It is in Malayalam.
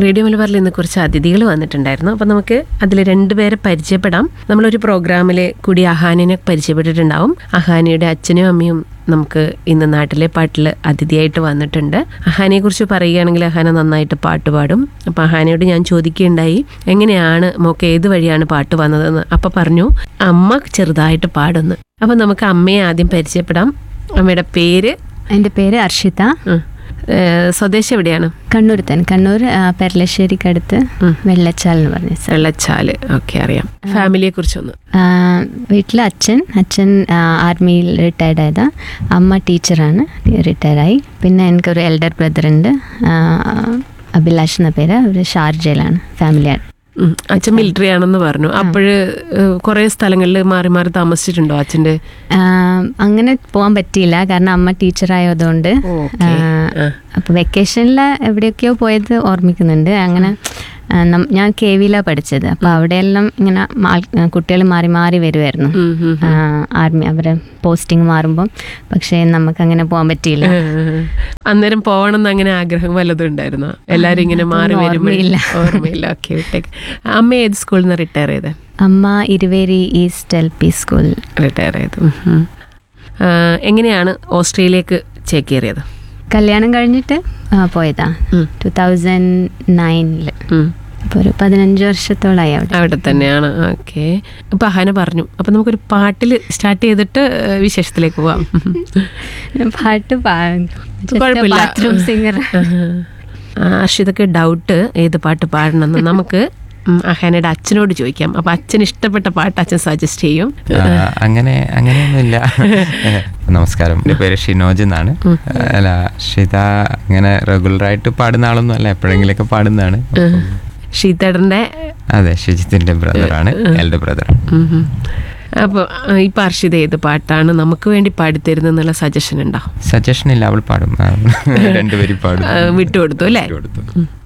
റേഡിയോ മലബാറിൽ ഇന്ന് കുറച്ച് അതിഥികൾ വന്നിട്ടുണ്ടായിരുന്നു അപ്പം നമുക്ക് അതിൽ രണ്ടുപേരെ പരിചയപ്പെടാം നമ്മളൊരു പ്രോഗ്രാമിൽ കൂടി അഹാനിനെ പരിചയപ്പെട്ടിട്ടുണ്ടാവും അഹാനിയുടെ അച്ഛനും അമ്മയും നമുക്ക് ഇന്ന് നാട്ടിലെ പാട്ടിൽ അതിഥിയായിട്ട് വന്നിട്ടുണ്ട് അഹാനിയെ കുറിച്ച് പറയുകയാണെങ്കിൽ അഹാന നന്നായിട്ട് പാട്ട് പാടും അപ്പം അഹാനയോട് ഞാൻ ചോദിക്കുകയുണ്ടായി എങ്ങനെയാണ് മോക്ക് ഏത് വഴിയാണ് പാട്ട് വന്നതെന്ന് അപ്പം പറഞ്ഞു അമ്മ ചെറുതായിട്ട് പാടുന്നു അപ്പം നമുക്ക് അമ്മയെ ആദ്യം പരിചയപ്പെടാം അമ്മയുടെ പേര് എൻ്റെ പേര് അർഷിത ഉം. ഏഹ് സ്വദേശം എവിടെയാണ് കണ്ണൂർ തന്നെ കണ്ണൂർ ആ, പെരളശ്ശേരിക്കടുത്ത് വെള്ളച്ചാൽ എന്ന് പറഞ്ഞ സ്ഥലം വെള്ളച്ചാല് ഓക്കെ അറിയാം ഫാമിലിയെ കുറിച്ചൊന്ന് വീട്ടിൽ അച്ഛൻ അച്ഛൻ ആ, ആർമിയിൽ റിട്ടയർഡ് ആയതാ അമ്മ ടീച്ചറാണ് റിട്ടയർഡായി പിന്നെ എനിക്കൊരു എൽഡർ ബ്രദർ ഉണ്ട് ആ, അഭിലാഷ് എന്ന പേര് അവർ ഷാർജയിലാണ് ഫാമിലിയാണ് ഉം. അച്ഛൻ മിലിറ്ററി ആണെന്ന് പറഞ്ഞു അപ്പോഴ് കുറെ സ്ഥലങ്ങളിൽ മാറി മാറി താമസിച്ചിട്ടുണ്ടോ അച്ഛൻ്റെ ആ, അങ്ങനെ പോകാൻ പറ്റിയില്ല കാരണം അമ്മ ടീച്ചറായതുകൊണ്ട് ഓക്കേ. ആ. അപ്പോൾ വെക്കേഷനിൽ എവിടെയൊക്കെയോ പോയത് ഓർമ്മിക്കുന്നുണ്ട് അങ്ങനെ ആ, നം- ഞാൻ കെ വിയിലാണ് പഠിച്ചത് അപ്പോൾ അവിടെയെല്ലാം ഇങ്ങനെ കുട്ടികൾ മാറി മാറി വരുമായിരുന്നു ഉം, ഉം. ആ, ആർമി അവരെ പോസ്റ്റിംഗ് മാറുമ്പം പക്ഷേ നമുക്ക് അങ്ങനെ പോകാൻ പറ്റിയില്ല ഏഹ്. അന്നേരം പോകണം എന്ന് അങ്ങനെ ആഗ്രഹം വല്ലതും ഉണ്ടായിരുന്നോ എല്ലാരും ഇങ്ങനെ മാറി അതൊന്നും വരുമ്പോൾ ഓർമ്മയില്ല. ഓർമ്മയില്ല ഓക്കെ വിട്ടേക്ക് അമ്മ ഏത് സ്കൂളിൽ നിന്ന് റിട്ടയർ ചെയ്തേ അമ്മ Iruveri east L P school retire ചെയ്തു ഉം, ഉം. ആ, എങ്ങനെയാണ് ഓസ്ട്രേലിയക്ക് ചേക്കേറിയത് കല്യാണം കഴിഞ്ഞിട്ട് ആ, പോയതാ ഉം. ടു തൗസൻഡ് നയനിൽ ഉം. അപ്പോൾ ഒരു പതിനഞ്ച് വർഷത്തോളമായി അവിടെ അവിടെ തന്നെയാണ് ഓക്കെ ഇപ്പൊ അഹാന പറഞ്ഞു അപ്പൊ നമുക്കൊരു പാട്ടിൽ സ്റ്റാർട്ട് ചെയ്തിട്ട് ഏഹ്, വിശേഷത്തിലേക്ക് പോവാം പാട്ട് കുഴപ്പമില്ല. ബാത്റൂം സിംഗർ ആ, അർഷിതക്ക് ഡൗട്ട് ഏത് പാട്ട് പാടണമെന്ന് നമുക്ക് ഉം, അഹാനയുടെ അച്ഛനോട് ചോദിക്കാം അപ്പൊ അച്ഛൻ ഇഷ്ടപ്പെട്ട പാട്ട് അച്ഛൻ സജസ്റ്റ് ചെയ്യും ആ, അങ്ങനെ അങ്ങനെയൊന്നുമില്ല നമസ്കാരം എൻ്റെ പേര് ഷിനോജ് എന്നാണ് അല്ല ഷിത അങ്ങനെ റെഗുലറായിട്ട് പാടുന്ന ആളൊന്നും അല്ല എപ്പോഴെങ്കിലൊക്കെ പാടുന്നതാണ് ഷീതേടന്റെ അതെ ഷിജിത്തിന്റെ ബ്രദറാണ് എൽഡർ ബ്രദറാണ് ഉം, ഉം. അപ്പൊ ആ, ഇപ്പൊ അർഷിത ഏത് പാട്ടാണ് നമുക്ക് വേണ്ടി പാടിത്തരുന്നുള്ള സജഷൻ ഉണ്ടോ സജഷൻ ഇല്ല അവൾ പാടും ആ, രണ്ടുപേരും പാടും ആ, വിട്ടുകൊടുത്തു അല്ലേ വിട്ടുകൊടുത്തു. ഉം.